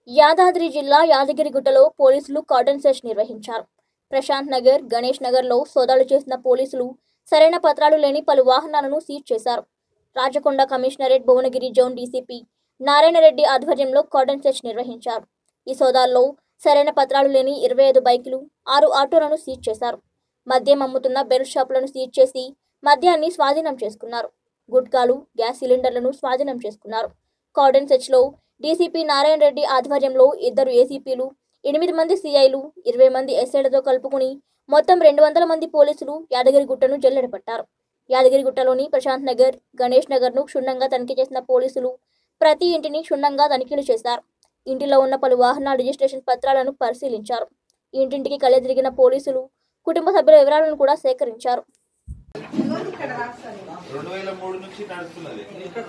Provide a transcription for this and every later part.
యాదాద్రి జిల్లా యాదగిరిగుట్టలో పోలీసులు cordon search నిర్వహించారు ప్రశాంత్ నగర్ గణేష్ నగర్లో సోదాలు చేసిన పోలీసులు సరైన పత్రాలు లేని పలు వాహనాలను సీజ్ చేశారు Rachakonda commissionerate Bhuvanagiri zone DCP Narayana Reddy ఆధ్వర్యంలో కార్డన్ సెర్చ్ నిర్వహించారు ఈ సోదాల్లో సరైన పత్రాలు లేని ఇరవై ఐదు బైకులు ఆరు ఆటోలను సీజ్ చేశారు మద్యం అమ్ముతున్న బెల్ట్ షాపులను సీజ్ చేసి మద్యాన్ని స్వాధీనం చేసుకున్నారు గుట్కాలు గ్యాస్ సిలిండర్లను స్వాధీనం చేసుకున్నారు కార్డన్ సెర్చ్లో డీసీపీ నారాయణ రెడ్డి ఆధ్వర్యంలో ఇద్దరు ఏసీపీలు ఎనిమిది మంది సీఐలు ఇరవై మంది ఎస్ఐలతో కలుపుకుని మొత్తం రెండు వందల మంది పోలీసులు యాదగిరిగుట్టను జల్లెడపట్టారు యాదగిరిగుట్టలోని ప్రశాంత్ నగర్ గణేష్ నగర్ను క్షుణ్ణంగా తనిఖీ చేసిన పోలీసులు ప్రతి ఇంటిని క్షుణ్ణంగా తనిఖీలు చేశారు ఇంటిలో ఉన్న పలు వాహనాల రిజిస్ట్రేషన్ పత్రాలను పరిశీలించారు ఇంటింటికి కలెదిరిగిన పోలీసులు కుటుంబ సభ్యుల వివరాలను కూడా సేకరించారు రెండు వేల మూడు నుంచి నడుస్తున్నది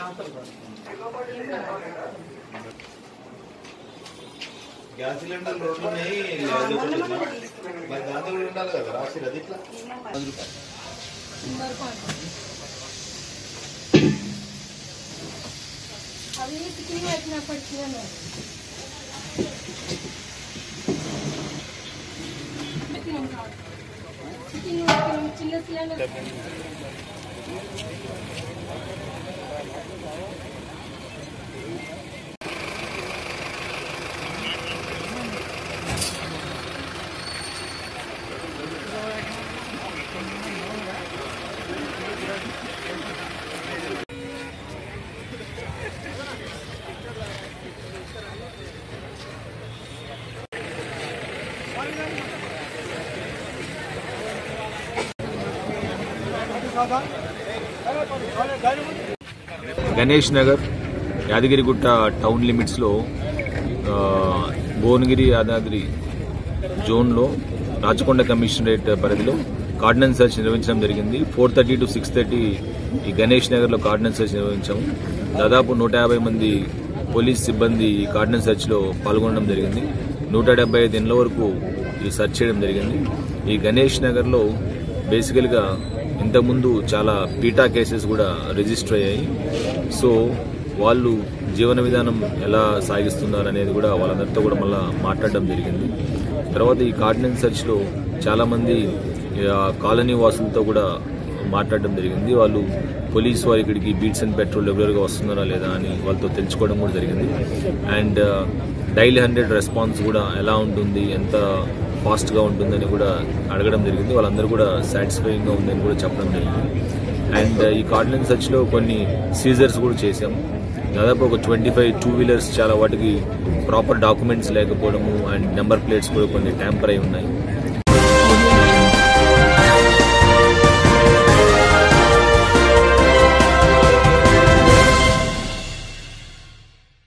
గ్యాస్ సిలిండర్ రెండు ఉన్నాయి అది ఒకటి ఉందా? మరి దాంతో కూడా ఉండాలి కదా రాసి అది ఇట్లా అవి పికింగ్ వచ్చినప్పటికీ చిన్న సిలిండర్ గణేష్ నగర్ యాదగిరిగుట్ట టౌన్ లిమిట్స్లో ఆ, భువనగిరి యాదాద్రి జోన్లో రాచకొండ కమిషనరేట్ పరిధిలో కార్డినెన్స్ సెర్చ్ నిర్వహించడం జరిగింది four thirty to six thirty ఈ గణేష్ నగర్లో కార్డినెన్స్ సెర్చ్ నిర్వహించాము దాదాపు నూట యాభై మంది పోలీస్ సిబ్బంది ఈ కార్డినెన్స్ సెర్చ్లో పాల్గొనడం జరిగింది నూట డెబ్బై ఐదు ఇళ్ల వరకు ఈ సెర్చ్ చేయడం జరిగింది ఈ గణేష్ నగర్లో బేసికల్గా ఇంతకుముందు చాలా పీటా కేసెస్ కూడా రిజిస్టర్ అయ్యాయి సో వాళ్ళు జీవన విధానం ఎలా సాగిస్తున్నారు అనేది కూడా వాళ్ళందరితో కూడా మళ్ళీ మాట్లాడడం జరిగింది తర్వాత ఈ కార్డినెన్స్ సెర్చ్లో చాలామంది ఆ, కాలనీ వాసులతో కూడా మాట్లాడడం జరిగింది వాళ్ళు పోలీస్ వారు ఇక్కడికి బీట్స్ అండ్ పెట్రోల్ రెగ్యులర్గా వస్తున్నారా లేదా అని వాళ్ళతో తెలుసుకోవడం కూడా జరిగింది అండ్ డైలీ హండ్రెడ్ రెస్పాన్స్ కూడా ఎలా ఉంటుంది ఎంత ఫాస్ట్గా ఉంటుందని కూడా అడగడం జరిగింది వాళ్ళందరూ కూడా సాటిస్ఫైయింగ్గా ఉందని కూడా చెప్పడం జరిగింది అండ్ ఈ కార్డినెన్స్ సెర్చ్లో కొన్ని సీజర్స్ కూడా చేశాము దాదాపు ఒక ట్వంటీ ఫైవ్ టూ వీలర్స్ చాలా వాటికి ప్రాపర్ డాక్యుమెంట్స్ లేకపోవడము అండ్ నెంబర్ ప్లేట్స్ కూడా కొన్ని ట్యాంపర్ అయి ఉన్నాయి